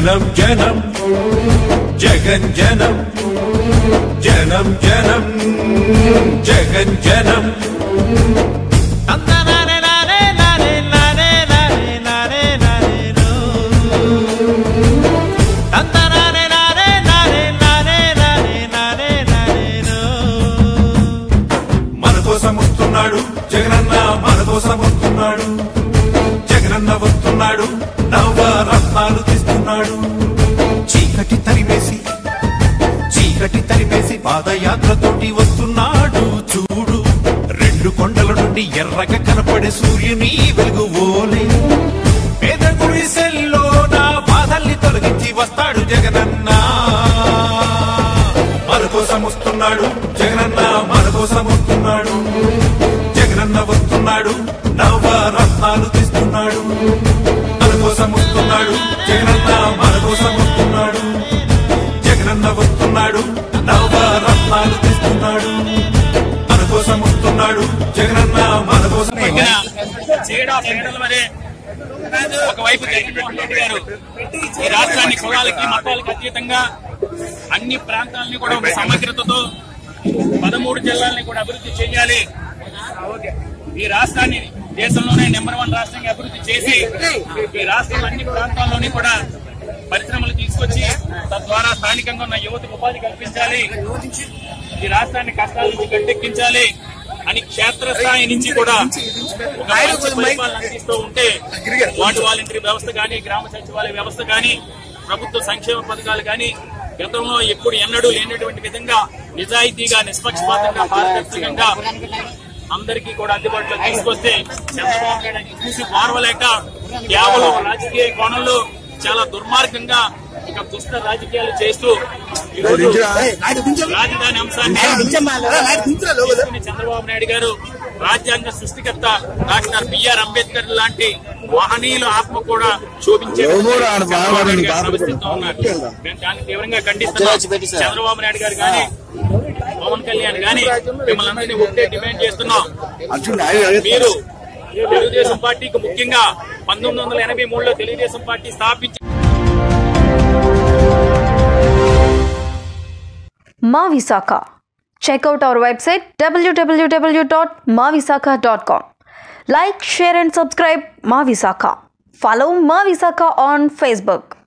జనం జనం జగన్ జనం జనం జనం జగన్ జనం మన కోసం వస్తున్నాడు జగనన్న మన కోసం వస్తున్నాడు జగనన్న వస్తున్నాడు నవ రత్నాలు తీస్తున్నాడు చీకటి తరివేసి చీకటి తరివేసి పాదయాత్రతోటి వస్తున్నాడు చూడు రెండు కొండల నుండి ఎర్రగా కనపడే సూర్యుని వెలుగు ఓలే పేద గుడిసెల్లో నా బాధల్ని తొలగించి వస్తాడు జగనన్న మన కోసం వస్తున్నాడు జగనన్న మన కోసం వస్తున్నాడు జగనన్న వస్తున్నాడు నవ రత్నాలు తీస్తున్నాడు మన కోసం వస్తున్నాడు జగనన్న మన కోసం వస్తున్నాడు జగనన్న వస్తున్నాడు నవ రత్నాలు తీస్తున్నాడు మన కోసం వస్తున్నాడు జగనన్న మన కోసం చేయడం చేయడం వరే ఒకవైపు జగన్మోహన్ రెడ్డి గారు ఈ రాష్ట్రాన్ని కులాలకి మతాలకి అతీతంగా అన్ని ప్రాంతాలని కూడా ఒక సమగ్రతతో పదమూడు జిల్లాలని కూడా అభివృద్ధి చేయాలి ఈ రాష్ట్రాన్ని దేశంలోనే నెంబర్ వన్ రాష్ట్రంగా అభివృద్ధి చేసి ఈ రాష్ట్రం అన్ని ప్రాంతాల్లోని కూడా పరిశ్రమలు తీసుకొచ్చి తద్వారా స్థానికంగా ఉన్న యువతకు ఉపాధి కల్పించాలి ఈ రాష్ట్రాన్ని కష్టాల నుంచి గట్టెక్కించాలి అని క్షేత్రస్థాయి నుంచి కూడా ఒక మంచి పరిపాలన అందిస్తూ ఉంటే వార్డు వాలంటరీ వ్యవస్థ కానీ గ్రామ సచివాలయ వ్యవస్థ కానీ ప్రభుత్వ సంక్షేమ పథకాలు కానీ గతంలో ఎప్పుడు ఎన్నడూ లేనటువంటి విధంగా నిజాయితీగా నిష్పక్షపాతంగా పారదర్శకంగా అందరికీ కూడా అందుబాటులో తీసుకొస్తే చంద్రబాబు నాయుడు చూసి పారవలేక కేవలం రాజకీయ కోణంలో చాలా దుర్మార్గంగా ఇక దుష్ట రాజకీయాలు చేస్తూ ఈరోజు రాజధాని అంశాన్ని తీసుకుని చంద్రబాబు నాయుడు గారు రాజ్యాంగ సృష్టికర్త డాక్టర్ బిఆర్ అంబేద్కర్ లాంటి మహనీయుల ఆత్మ కూడా శోభించే చంద్రబాబు నాయుడు గారు ప్రవర్తిస్తూ ఉన్నారు. మేము దాన్ని తీవ్రంగా ఖండిస్తున్నాం చంద్రబాబు నాయుడు గారు కానీ పవన్ కళ్యాణ్ గాని మిమ్మల్ని అందరినీ ఒకటే డిమాండ్ చేస్తున్నాం మీరు తెలుగుదేశం పార్టీకి ముఖ్యంగా పంతొమ్మిది వందల ఎనభై మూడులో తెలుగుదేశం పార్టీ స్థాపించి మా Visakha Check out our website www.mavisakha.com. Like, share and subscribe Ma Visakha. Follow Ma Visakha on Facebook.